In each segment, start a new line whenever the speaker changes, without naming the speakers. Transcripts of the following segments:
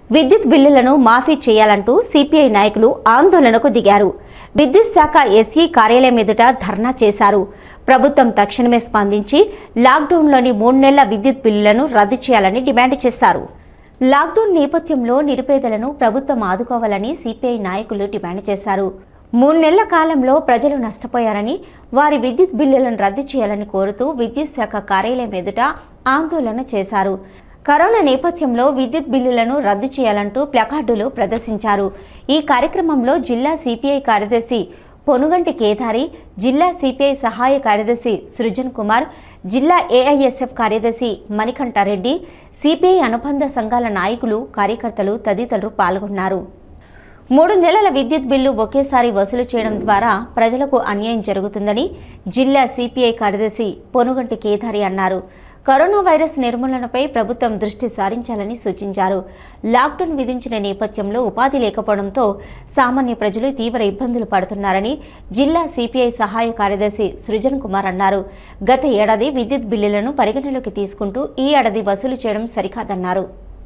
విద్యుత్ బిల్లులను మాఫీ చేయాలంటూ సిపిఐ నాయకులు ఆందోళనకు దిగారు విద్యుత్ శాఖ ఎస్ఈ కార్యాలయం ఎదుట ధర్నా చేశారు ప్రభుత్వం తక్షణమే స్పందించి లాక్డౌన్లోని మూడు నెలల విద్యుత్ బిల్లులను రద్దు చేయాలని డిమాండ్ చేశారు లాక్డౌన్ నేపథ్యంలో నిరుపేదలను ప్రభుత్వం ఆదుకోవాలని సిపిఐ నాయకులు డిమాండ్ చేశారు మూడు నెలల కాలంలో ప్రజలు నష్టపోయారని వారి విద్యుత్ బిల్లులను రద్దు చేయాలని కోరుతూ విద్యుత్ శాఖ కార్యాలయం ఎదుట ఆందోళన చేశారు కరోనా నేపథ్యంలో విద్యుత్ బిల్లులను రద్దు చేయాలంటూ ప్లకార్డులు ప్రదర్శించారు ఈ కార్యక్రమంలో జిల్లా సిపిఐ కార్యదర్శి పొనుగంటి కేదారి జిల్లా సిపిఐ సహాయ కార్యదర్శి సృజన్ కుమార్ జిల్లా ఏఐఎస్ఎఫ్ కార్యదర్శి మణికంఠారెడ్డి సిపిఐ అనుబంధ సంఘాల నాయకులు కార్యకర్తలు తదితరులు పాల్గొన్నారు మూడు నెలల విద్యుత్ బిల్లు ఒకేసారి వసూలు చేయడం ద్వారా ప్రజలకు అన్యాయం జరుగుతుందని జిల్లా సిపిఐ కార్యదర్శి పొనుగంటి కేదారి అన్నారు కరోనా వైరస్ నిర్మూలనపై ప్రభుత్వం దృష్టి సారించాలని సూచించారు లాక్డౌన్ విధించిన నేపథ్యంలో ఉపాధి లేకపోవడంతో సామాన్య ప్రజలు తీవ్ర ఇబ్బందులు పడుతున్నారని జిల్లా సిపిఐ సహాయ కార్యదర్శి సృజన్ కుమార్ అన్నారు గత ఏడాది విద్యుత్ బిల్లులను పరిగణలోకి తీసుకుంటూ ఈ ఏడాది వసూలు చేయడం సరికాదన్నారు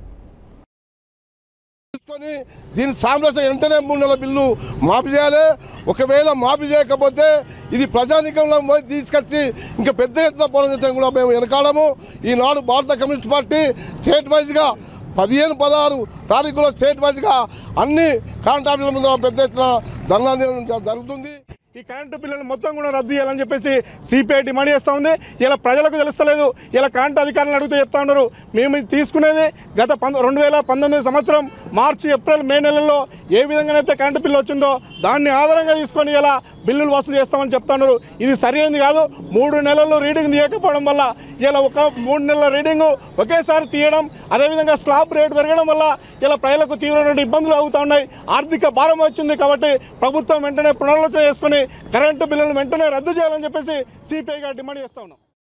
తీసుకొని దీని సామరస్యం వెంటనే మూడు నెలల బిల్లు మాఫీ చేయాలి ఒకవేళ మాఫీ చేయకపోతే ఇది ప్రజానికంలో పోయి తీసుకొచ్చి ఇంకా పెద్ద ఎత్తున పోరాటం కూడా మేము వెనకాడము ఈనాడు భారత కమ్యూనిస్ట్ పార్టీ స్టేట్ వైజ్గా పదిహేను పదహారు తారీఖులో స్టేట్ వైజ్గా అన్ని కరెంట్ ఆఫీసుల ముందు పెద్ద ఎత్తున ధర్నా జరుగుతుంది
ఈ కరెంటు బిల్లును మొత్తం కూడా రద్దు చేయాలని చెప్పేసి సిపిఐ డిమాండ్ చేస్తూ ఉంది ఇలా ప్రజలకు తెలుస్తలేదు ఇలా కరెంటు అధికారులను అడిగితే చెప్తా ఉన్నారు మేము ఇది తీసుకునేది గత పంద రెండు వేల పంతొమ్మిది సంవత్సరం మార్చి ఏప్రిల్ మే నెలల్లో ఏ విధంగానైతే కరెంటు బిల్లు వచ్చిందో దాన్ని ఆధారంగా తీసుకొని ఇలా బిల్లులు వసూలు చేస్తామని చెప్తా ఉన్నారు ఇది సరైనది కాదు మూడు నెలల్లో రీడింగ్ తీయకపోవడం వల్ల ఇలా ఒక మూడు నెలల రీడింగ్ ఒకేసారి తీయడం అదేవిధంగా స్లాబ్ రేట్ పెరగడం వల్ల ఇలా ప్రజలకు తీవ్రమైన ఇబ్బందులు అవుతా ఉన్నాయి ఆర్థిక భారం వచ్చింది కాబట్టి ప్రభుత్వం వెంటనే పునరాలోచన చేసుకుని కరెంటు బిల్లులను వెంటనే రద్దు చేయాలని చెప్పేసి సిపిఐగా డిమాండ్ చేస్తా ఉన్నాం